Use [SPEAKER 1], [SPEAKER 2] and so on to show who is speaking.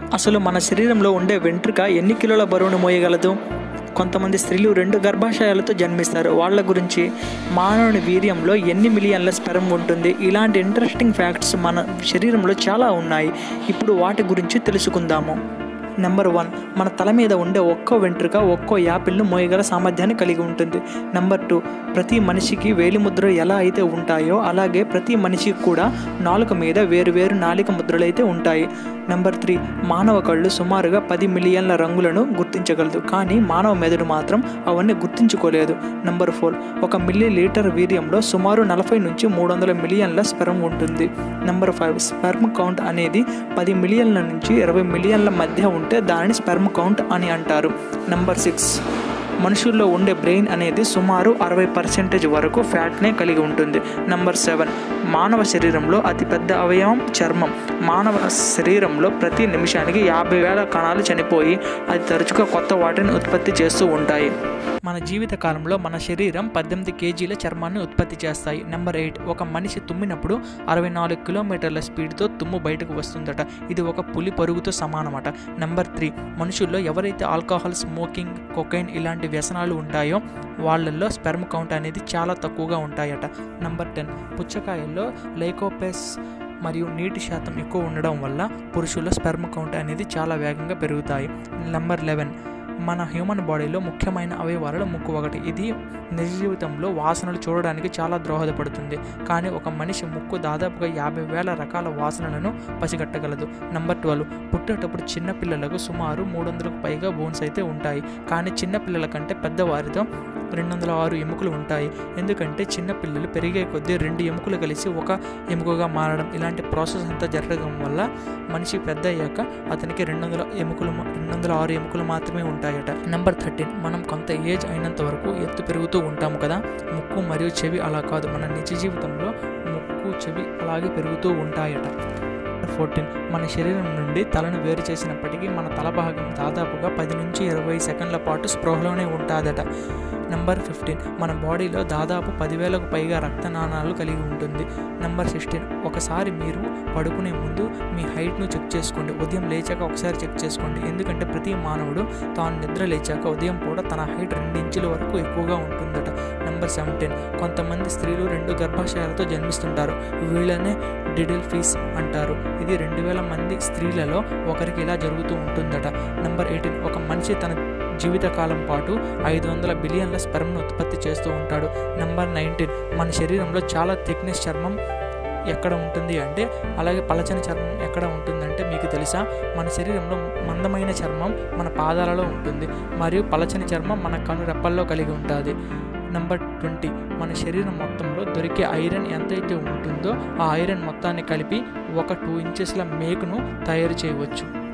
[SPEAKER 1] అసలు మన శరీరంలో ఉండే వెంట్రుక ఎన్ని కిలోల బరువును మోయగలదు కొంతమంది స్త్రీలు రెండు గర్భాశయాలతో జన్మిస్తారు వాళ్ళ గురించి మానవుని వీర్యంలో ఎన్ని మిలియన్ల స్పెరం ఉంటుంది ఇలాంటి ఇంట్రెస్టింగ్ ఫ్యాక్ట్స్ మన శరీరంలో చాలా ఉన్నాయి ఇప్పుడు వాటి గురించి తెలుసుకుందాము నెంబర్ వన్ మన తల మీద ఉండే ఒక్కో వెంట్రుక ఒక్కో యాపిల్ను మోయగల సామర్థ్యాన్ని కలిగి ఉంటుంది నెంబర్ టూ ప్రతి మనిషికి వేలి ముద్రలు ఎలా అయితే ఉంటాయో అలాగే ప్రతి మనిషికి కూడా నాలుక మీద వేరు వేరు నాలిక ముద్రలు అయితే ఉంటాయి నెంబర్ త్రీ మానవ కళ్ళు సుమారుగా పది మిలియన్ల రంగులను గుర్తించగలదు కానీ మానవ మెదడు మాత్రం అవన్నీ గుర్తించుకోలేదు నెంబర్ ఫోర్ ఒక మిల్లీ లీటర్ వీర్యంలో సుమారు నలభై నుంచి మూడు వందల మిలియన్ల స్పెర్మ్ ఉంటుంది నెంబర్ ఫైవ్ స్పెర్మ్ కౌంట్ అనేది పది మిలియన్ల నుంచి ఇరవై మిలియన్ల మధ్య ఉంటే దానిని స్పెర్మ్ కౌంట్ అని అంటారు నెంబర్ సిక్స్ మనుషుల్లో ఉండే బ్రెయిన్ అనేది సుమారు అరవై పర్సెంటేజ్ వరకు ఫ్యాట్నే కలిగి ఉంటుంది నెంబర్ సెవెన్ మానవ శరీరంలో అతిపెద్ద అవయవం చర్మం మానవ శరీరంలో ప్రతి నిమిషానికి యాభై వేల కణాలు చనిపోయి అది తరచుగా కొత్త వాటిని ఉత్పత్తి చేస్తూ ఉంటాయి మన జీవిత కాలంలో మన శరీరం పద్దెనిమిది కేజీల చర్మాన్ని ఉత్పత్తి చేస్తాయి నెంబర్ ఎయిట్ ఒక మనిషి తుమ్మినప్పుడు అరవై నాలుగు కిలోమీటర్ల స్పీడ్తో తుమ్ము బయటకు వస్తుందట ఇది ఒక పులి పరుగుతో సమానమట నెంబర్ త్రీ మనుషుల్లో ఎవరైతే ఆల్కహాల్ స్మోకింగ్ కొకైన్ ఇలాంటి వ్యసనాలు ఉంటాయో వాళ్ళల్లో స్పెర్మ్ కౌంట్ అనేది చాలా తక్కువగా ఉంటాయట నెంబర్ టెన్ పుచ్చకాయల్లో లైకోపెస్ మరియు నీటి శాతం ఎక్కువ ఉండడం వల్ల పురుషుల్లో స్పెర్మ్ కౌంట్ అనేది చాలా వేగంగా పెరుగుతాయి నెంబర్ లెవెన్ మన హ్యూమన్ బాడీలో ముఖ్యమైన అవయవాలలో ముక్కు ఒకటి ఇది నిజ జీవితంలో వాసనలు చూడడానికి చాలా దోహదపడుతుంది కానీ ఒక మనిషి ముక్కు దాదాపుగా యాభై వేల రకాల వాసనలను పసిగట్టగలదు నంబర్ ట్వెల్వ్ పుట్టేటప్పుడు చిన్న పిల్లలకు సుమారు మూడు వందలకు పైగా బోన్స్ అయితే ఉంటాయి కానీ చిన్న పిల్లల కంటే పెద్దవారితో రెండు వందల ఆరు ఎముకలు ఉంటాయి ఎందుకంటే చిన్న పిల్లలు పెరిగే కొద్దీ రెండు ఎముకలు కలిసి ఒక ఎముకగా మారడం ఇలాంటి ప్రాసెస్ అంతా జరగడం వల్ల మనిషి పెద్ద అయ్యాక అతనికి రెండు వందల ఎముకలు రెండు వందల ఆరు ఎముకలు మాత్రమే ఉంటాయట నెంబర్ థర్టీన్ మనం కొంత ఏజ్ అయినంత వరకు ఎత్తు పెరుగుతూ ఉంటాము కదా ముక్కు మరియు చెవి అలా కాదు మన నిజ జీవితంలో ముక్కు చెవి అలాగే పెరుగుతూ ఉంటాయట ఫోర్టీన్ మన శరీరం నుండి తలను వేరు చేసినప్పటికీ మన తల భాగం దాదాపుగా పది నుంచి ఇరవై సెకండ్ల పాటు స్పృహలోనే ఉంటుందట నెంబర్ ఫిఫ్టీన్ మన బాడీలో దాదాపు పదివేలకు పైగా రక్తనాళాలు కలిగి ఉంటుంది నెంబర్ సిక్స్టీన్ ఒకసారి మీరు పడుకునే ముందు మీ హైట్ను చెక్ చేసుకోండి ఉదయం లేచాక ఒకసారి చెక్ చేసుకోండి ఎందుకంటే ప్రతి మానవుడు తాను నిద్ర లేచాక ఉదయం పూట తన హైట్ రెండు ఇంచుల వరకు ఎక్కువగా ఉంటుందట నెంబర్ సెవెంటీన్ కొంతమంది స్త్రీలు రెండు గర్భాశయాలతో జన్మిస్తుంటారు వీళ్ళనే డిడిల్ ఫీస్ అంటారు ఇది రెండు వేల మంది స్త్రీలలో ఒకరికి ఇలా జరుగుతూ ఉంటుందట నెంబర్ ఎయిటీన్ ఒక మనిషి తన జీవితకాలం పాటు ఐదు వందల బిలియన్ల స్పెర్మ్ను ఉత్పత్తి చేస్తూ ఉంటాడు నెంబర్ నైన్టీన్ మన శరీరంలో చాలా థిక్నెస్ చర్మం ఎక్కడ ఉంటుంది అంటే అలాగే పలచని చర్మం ఎక్కడ ఉంటుందంటే మీకు తెలుసా మన శరీరంలో మందమైన చర్మం మన పాదాలలో ఉంటుంది మరియు పలచని చర్మం మన కను రెప్పల్లో కలిగి ఉంటుంది నెంబర్ ట్వంటీ మన శరీరం మొత్తంలో దొరికే ఐరన్ ఎంతైతే ఉంటుందో ఆ ఐరన్ మొత్తాన్ని కలిపి ఒక టూ ఇంచెస్ల మేకును తయారు చేయవచ్చు